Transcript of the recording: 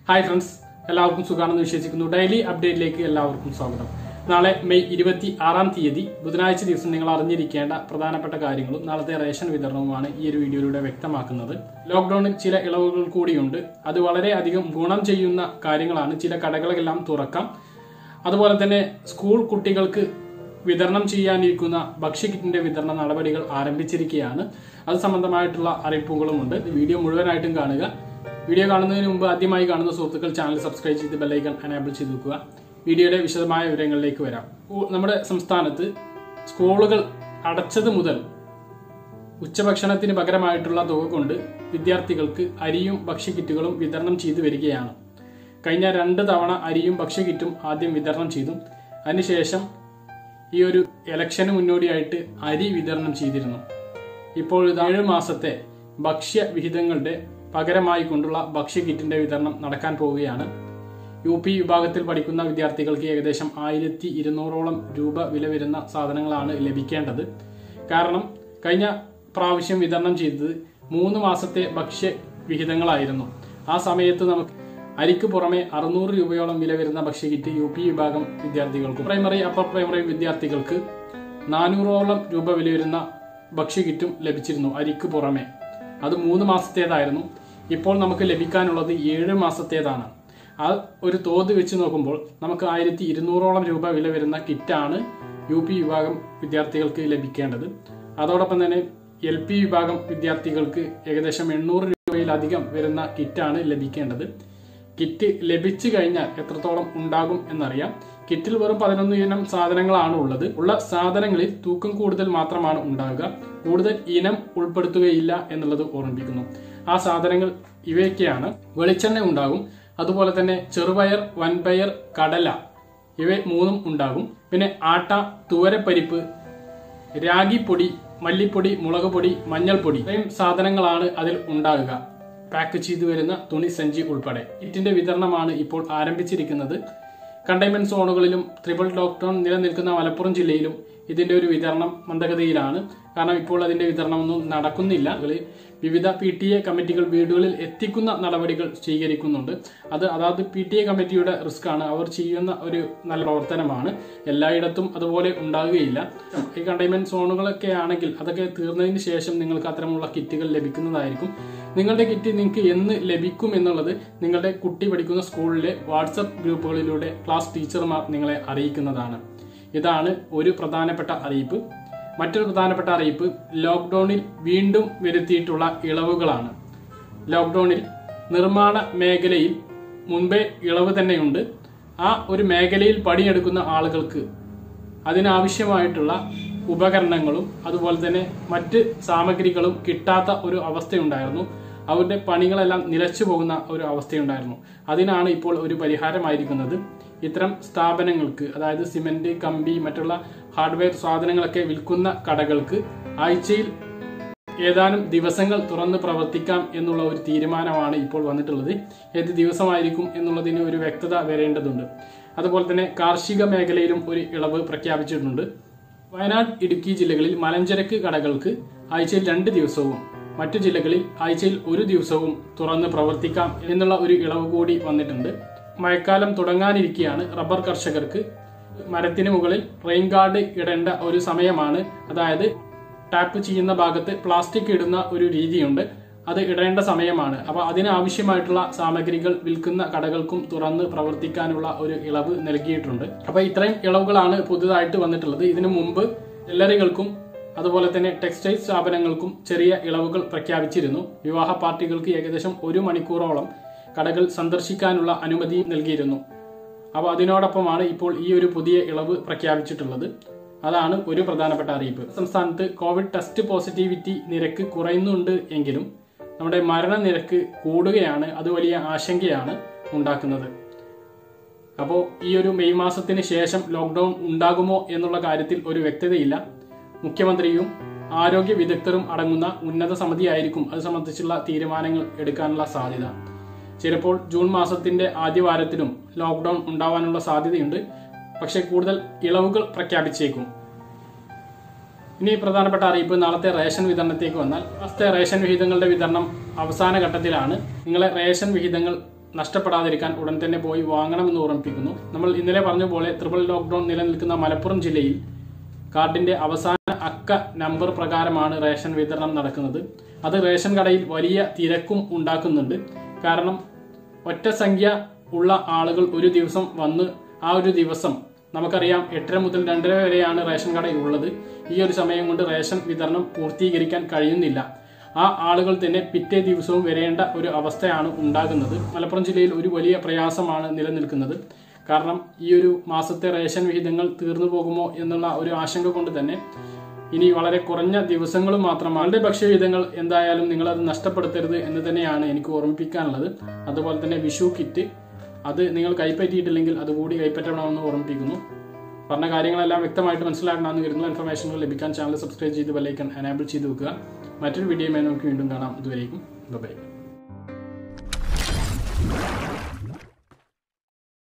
hi friends എല്ലാവർക്കും സുഖാണെന്ന് വിശ്വസിക്കുന്നു daily അപ്ഡേറ്റിലേക്ക് എല്ലാവർക്കും സ്വാഗതം നാളെ മെയ് ഇരുപത്തി ആറാം തീയതി ബുധനാഴ്ച ദിവസം നിങ്ങൾ അറിഞ്ഞിരിക്കേണ്ട പ്രധാനപ്പെട്ട കാര്യങ്ങളും നാളത്തെ റേഷൻ വിതരണവുമാണ് ഈ ഒരു വീഡിയോയിലൂടെ വ്യക്തമാക്കുന്നത് ലോക്ക്ഡൌണിൽ ചില ഇളവുകൾ കൂടിയുണ്ട് അത് വളരെ അധികം ഗുണം ചെയ്യുന്ന കാര്യങ്ങളാണ് ചില കടകളെല്ലാം തുറക്കാം അതുപോലെ തന്നെ സ്കൂൾ കുട്ടികൾക്ക് വിതരണം ചെയ്യാനിരിക്കുന്ന ഭക്ഷ്യക്കിറ്റിന്റെ വിതരണ നടപടികൾ ആരംഭിച്ചിരിക്കുകയാണ് അത് സംബന്ധമായിട്ടുള്ള അറിയിപ്പുകളുമുണ്ട് വീഡിയോ മുഴുവനായിട്ടും കാണുക വീഡിയോ കാണുന്നതിന് മുമ്പ് ആദ്യമായി കാണുന്ന സുഹൃത്തുക്കൾ ചാനൽ സബ്സ്ക്രൈബ് ചെയ്ത് ബെല്ലൈക്കൺ എനേബിൾ ചെയ്ത് വെക്കുക വീഡിയോയുടെ വിശദമായ വിവരങ്ങളിലേക്ക് വരാം ഉ- നമ്മുടെ സംസ്ഥാനത്ത് സ്കൂളുകൾ അടച്ചത് മുതൽ ഉച്ചഭക്ഷണത്തിന് പകരമായിട്ടുള്ള തുക കൊണ്ട് വിദ്യാർത്ഥികൾക്ക് അരിയും ഭക്ഷ്യക്കിറ്റുകളും വിതരണം ചെയ്തു വരികയാണ് കഴിഞ്ഞ രണ്ട് തവണ അരിയും ഭക്ഷ്യക്കിറ്റും ആദ്യം വിതരണം ചെയ്തു അതിനുശേഷം ഈ ഒരു ഇലക്ഷന് മുന്നോടിയായിട്ട് അരി വിതരണം ചെയ്തിരുന്നു ഇപ്പോൾ ഇത് ഏഴ് മാസത്തെ ഭക്ഷ്യ വിഹിതങ്ങളുടെ പകരമായി കൊണ്ടുള്ള ഭക്ഷ്യക്കിറ്റിന്റെ വിതരണം നടക്കാൻ പോവുകയാണ് യു പി വിഭാഗത്തിൽ പഠിക്കുന്ന വിദ്യാർത്ഥികൾക്ക് ഏകദേശം ആയിരത്തി ഇരുന്നൂറോളം രൂപ വില വരുന്ന സാധനങ്ങളാണ് ലഭിക്കേണ്ടത് കാരണം കഴിഞ്ഞ പ്രാവശ്യം വിതരണം ചെയ്തത് മൂന്ന് മാസത്തെ ഭക്ഷ്യ വിഹിതങ്ങളായിരുന്നു ആ സമയത്ത് നമുക്ക് അരിക്ക് പുറമെ അറുന്നൂറ് രൂപയോളം വില വരുന്ന ഭക്ഷ്യകിറ്റ് യു പി വിഭാഗം വിദ്യാർത്ഥികൾക്കും പ്രൈമറി അപ്പർ പ്രൈമറി വിദ്യാർത്ഥികൾക്ക് നാനൂറോളം രൂപ വില വരുന്ന ഭക്ഷ്യകിറ്റും ലഭിച്ചിരുന്നു അരിക്ക് പുറമെ അത് മൂന്ന് മാസത്തേതായിരുന്നു ഇപ്പോൾ നമുക്ക് ലഭിക്കാനുള്ളത് ഏഴ് മാസത്തേതാണ് ആ ഒരു തോത് വെച്ച് നോക്കുമ്പോൾ നമുക്ക് ആയിരത്തി ഇരുന്നൂറോളം രൂപ വില വരുന്ന കിറ്റാണ് യു പി വിഭാഗം വിദ്യാർത്ഥികൾക്ക് ലഭിക്കേണ്ടത് അതോടൊപ്പം തന്നെ എൽ പി വിഭാഗം വിദ്യാർത്ഥികൾക്ക് ഏകദേശം എണ്ണൂറ് രൂപയിലധികം വരുന്ന കിറ്റാണ് ലഭിക്കേണ്ടത് കിറ്റ് ലഭിച്ചു കഴിഞ്ഞാൽ എത്രത്തോളം ഉണ്ടാകും എന്നറിയാം കിറ്റിൽ വെറും പതിനൊന്ന് ഇനം സാധനങ്ങളാണ് ഉള്ളത് ഉള്ള സാധനങ്ങളിൽ തൂക്കം കൂടുതൽ മാത്രമാണ് ഉണ്ടാകുക കൂടുതൽ ഇനം ഉൾപ്പെടുത്തുകയില്ല എന്നുള്ളത് ഓർമ്മിപ്പിക്കുന്നു ആ സാധനങ്ങൾ ഇവയൊക്കെയാണ് വെളിച്ചെണ്ണ ഉണ്ടാകും അതുപോലെ തന്നെ ചെറുപയർ വൻപയർ കടല ഇവ മൂന്നും ഉണ്ടാകും പിന്നെ ആട്ട തുവരപ്പരിപ്പ് രാഗിപ്പൊടി മല്ലിപ്പൊടി മുളക് പൊടി മഞ്ഞൾപ്പൊടി ഇത്രയും സാധനങ്ങളാണ് അതിൽ ഉണ്ടാകുക പാക്ക് ചെയ്തു വരുന്ന തുണി സഞ്ചി ഉൾപ്പെടെ കിറ്റിന്റെ വിതരണമാണ് ഇപ്പോൾ ആരംഭിച്ചിരിക്കുന്നത് കണ്ടെയ്ൻമെന്റ് സോണുകളിലും ട്രിപ്പിൾ ലോക്ക്ഡൌൺ നിലനിൽക്കുന്ന മലപ്പുറം ജില്ലയിലും ഇതിന്റെ ഒരു വിതരണം മന്ദഗതിയിലാണ് കാരണം ഇപ്പോൾ അതിന്റെ വിതരണമൊന്നും നടക്കുന്നില്ല അതിൽ വിവിധ പി ടി എ കമ്മിറ്റികൾ വീടുകളിൽ എത്തിക്കുന്ന നടപടികൾ സ്വീകരിക്കുന്നുണ്ട് അത് അതാത് പി ടി എ കമ്മിറ്റിയുടെ റിസ്ക് ആണ് അവർ ചെയ്യുന്ന ഒരു നല്ല പ്രവർത്തനമാണ് എല്ലായിടത്തും അതുപോലെ ഉണ്ടാകുകയില്ല ഈ കണ്ടെയ്ൻമെന്റ് സോണുകളൊക്കെ ആണെങ്കിൽ അതൊക്കെ തീർന്നതിന് ശേഷം നിങ്ങൾക്ക് അത്തരമുള്ള കിറ്റുകൾ ലഭിക്കുന്നതായിരിക്കും നിങ്ങളുടെ കിറ്റ് നിങ്ങൾക്ക് എന്ന് ലഭിക്കും എന്നുള്ളത് നിങ്ങളുടെ കുട്ടി പഠിക്കുന്ന സ്കൂളിലെ വാട്സപ്പ് ഗ്രൂപ്പുകളിലൂടെ ക്ലാസ് ടീച്ചർമാർ നിങ്ങളെ അറിയിക്കുന്നതാണ് ഇതാണ് ഒരു പ്രധാനപ്പെട്ട അറിയിപ്പ് മറ്റൊരു പ്രധാനപ്പെട്ട അറിയിപ്പ് ലോക്ക്ഡൌണിൽ വീണ്ടും വരുത്തിയിട്ടുള്ള ഇളവുകളാണ് ലോക്ക്ഡൌണിൽ നിർമ്മാണ മേഖലയിൽ മുൻപേ ഇളവ് തന്നെയുണ്ട് ആ ഒരു മേഖലയിൽ പണിയെടുക്കുന്ന ആളുകൾക്ക് അതിനാവശ്യമായിട്ടുള്ള ഉപകരണങ്ങളും അതുപോലെ തന്നെ മറ്റ് സാമഗ്രികളും കിട്ടാത്ത ഒരു അവസ്ഥയുണ്ടായിരുന്നു അവരുടെ പണികളെല്ലാം നിലച്ചു പോകുന്ന ഒരു അവസ്ഥയുണ്ടായിരുന്നു അതിനാണ് ഇപ്പോൾ ഒരു പരിഹാരമായിരിക്കുന്നത് ഇത്തരം സ്ഥാപനങ്ങൾക്ക് അതായത് സിമന്റ് കമ്പി മറ്റുള്ള ഹാർഡ്വെയർ സാധനങ്ങളൊക്കെ വിൽക്കുന്ന കടകൾക്ക് ആഴ്ചയിൽ ഏതാനും ദിവസങ്ങൾ തുറന്ന് പ്രവർത്തിക്കാം എന്നുള്ള ഒരു തീരുമാനമാണ് ഇപ്പോൾ വന്നിട്ടുള്ളത് ഏത് ദിവസമായിരിക്കും എന്നുള്ളതിന് ഒരു വ്യക്തത വരേണ്ടതുണ്ട് അതുപോലെ തന്നെ കാർഷിക മേഖലയിലും ഒരു ഇളവ് പ്രഖ്യാപിച്ചിട്ടുണ്ട് വയനാട് ഇടുക്കി ജില്ലകളിൽ മലഞ്ചരക്ക് കടകൾക്ക് ആഴ്ചയിൽ രണ്ട് ദിവസവും മറ്റു ജില്ലകളിൽ ആഴ്ചയിൽ ഒരു ദിവസവും തുറന്ന് പ്രവർത്തിക്കാം എന്നുള്ള ഒരു ഇളവ് കൂടി വന്നിട്ടുണ്ട് മഴക്കാലം തുടങ്ങാനിരിക്കെയാണ് റബ്ബർ കർഷകർക്ക് മരത്തിന് മുകളിൽ റെയിൻ ഗാർഡ് ഇടേണ്ട ഒരു സമയമാണ് അതായത് ടാപ്പ് ചെയ്യുന്ന ഭാഗത്ത് പ്ലാസ്റ്റിക് ഇടുന്ന ഒരു രീതിയുണ്ട് അത് ഇടേണ്ട സമയമാണ് അപ്പൊ അതിനാവശ്യമായിട്ടുള്ള സാമഗ്രികൾ വിൽക്കുന്ന കടകൾക്കും തുറന്ന് പ്രവർത്തിക്കാനുള്ള ഒരു ഇളവ് നൽകിയിട്ടുണ്ട് അപ്പൊ ഇത്രയും ഇളവുകളാണ് പുതുതായിട്ട് വന്നിട്ടുള്ളത് ഇതിനു മുമ്പ് ജ്വല്ലറികൾക്കും അതുപോലെ തന്നെ ടെക്സ്റ്റൈൽ സ്ഥാപനങ്ങൾക്കും ചെറിയ ഇളവുകൾ പ്രഖ്യാപിച്ചിരുന്നു വിവാഹ പാർട്ടികൾക്ക് ഏകദേശം ഒരു മണിക്കൂറോളം കടകൾ സന്ദർശിക്കാനുള്ള അനുമതി നൽകിയിരുന്നു അപ്പോൾ അതിനോടൊപ്പമാണ് ഇപ്പോൾ ഈ ഒരു പുതിയ ഇളവ് പ്രഖ്യാപിച്ചിട്ടുള്ളത് അതാണ് ഒരു പ്രധാനപ്പെട്ട അറിയിപ്പ് സംസ്ഥാനത്ത് കോവിഡ് ടെസ്റ്റ് പോസിറ്റിവിറ്റി നിരക്ക് കുറയുന്നുണ്ട് എങ്കിലും നമ്മുടെ മരണനിരക്ക് കൂടുകയാണ് അത് വലിയ ആശങ്കയാണ് ഉണ്ടാക്കുന്നത് അപ്പോൾ ഈ ഒരു മെയ് മാസത്തിന് ശേഷം ലോക്ക്ഡൌൺ ഉണ്ടാകുമോ എന്നുള്ള കാര്യത്തിൽ ഒരു വ്യക്തതയില്ല മുഖ്യമന്ത്രിയും ആരോഗ്യ വിദഗ്ധരും അടങ്ങുന്ന ഉന്നത സമിതിയായിരിക്കും അത് സംബന്ധിച്ചുള്ള തീരുമാനങ്ങൾ എടുക്കാനുള്ള സാധ്യത ചിലപ്പോൾ ജൂൺ മാസത്തിന്റെ ആദ്യവാരത്തിലും ലോക്ക്ഡൌൺ ഉണ്ടാവാനുള്ള സാധ്യതയുണ്ട് പക്ഷേ കൂടുതൽ ഇളവുകൾ പ്രഖ്യാപിച്ചേക്കും ഇനി പ്രധാനപ്പെട്ട അറിയിപ്പ് നാളത്തെ റേഷൻ വിതരണത്തേക്ക് വന്നാൽ മാസത്തെ റേഷൻ വിഹിതങ്ങളുടെ വിതരണം അവസാന ഘട്ടത്തിലാണ് നിങ്ങളെ റേഷൻ വിഹിതങ്ങൾ നഷ്ടപ്പെടാതിരിക്കാൻ ഉടൻ തന്നെ പോയി വാങ്ങണമെന്ന് ഓർമ്മിപ്പിക്കുന്നു നമ്മൾ ഇന്നലെ പറഞ്ഞ പോലെ ട്രിപ്പിൾ ലോക്ക്ഡൌൺ നിലനിൽക്കുന്ന മലപ്പുറം ജില്ലയിൽ കാർഡിന്റെ അവസാന അക്ക നമ്പർ പ്രകാരമാണ് റേഷൻ വിതരണം നടക്കുന്നത് അത് റേഷൻ കടയിൽ വലിയ തിരക്കും ഉണ്ടാക്കുന്നുണ്ട് കാരണം ഒറ്റ സംഖ്യ ഉള്ള ആളുകൾ ഒരു ദിവസം വന്ന് ആ ഒരു ദിവസം നമുക്കറിയാം എട്ടര മുതൽ രണ്ടര വരെയാണ് റേഷൻ കടയിൽ ഉള്ളത് ഈ ഒരു സമയം കൊണ്ട് റേഷൻ വിതരണം പൂർത്തീകരിക്കാൻ കഴിയുന്നില്ല ആ ആളുകൾ തന്നെ പിറ്റേ ദിവസവും വരേണ്ട ഒരു അവസ്ഥയാണ് ഉണ്ടാകുന്നത് മലപ്പുറം ജില്ലയിൽ ഒരു വലിയ പ്രയാസമാണ് നിലനിൽക്കുന്നത് കാരണം ഈ ഒരു മാസത്തെ റേഷൻ വിഹിതങ്ങൾ തീർന്നു പോകുമോ എന്നുള്ള ഒരു ആശങ്ക കൊണ്ട് തന്നെ ഇനി വളരെ കുറഞ്ഞ ദിവസങ്ങളും മാത്രമാണ് അവരുടെ ഭക്ഷ്യവിഹിതങ്ങൾ എന്തായാലും നിങ്ങൾ അത് നഷ്ടപ്പെടുത്തരുത് എന്ന് തന്നെയാണ് എനിക്ക് ഓർമ്മിപ്പിക്കാനുള്ളത് അതുപോലെ തന്നെ വിഷു കിറ്റ് അത് നിങ്ങൾ കൈപ്പറ്റിയിട്ടില്ലെങ്കിൽ അതുകൂടി കൈപ്പറ്റണമെന്ന് ഓർമ്മിപ്പിക്കുന്നു പറഞ്ഞ കാര്യങ്ങളെല്ലാം വ്യക്തമായിട്ട് മനസ്സിലാക്കണമെന്ന് കരുതുന്നു ഇൻഫർമേഷനുകൾ ലഭിക്കാൻ ചാനൽ സബ്സ്ക്രൈബ് ചെയ്ത് ബെല്ലൈക്കൺ എനാബിൾ ചെയ്ത് വെക്കുക മറ്റൊരു വീഡിയോയുമായി നമുക്ക് വീണ്ടും കാണാം ഇതുവരേക്കും ബൈ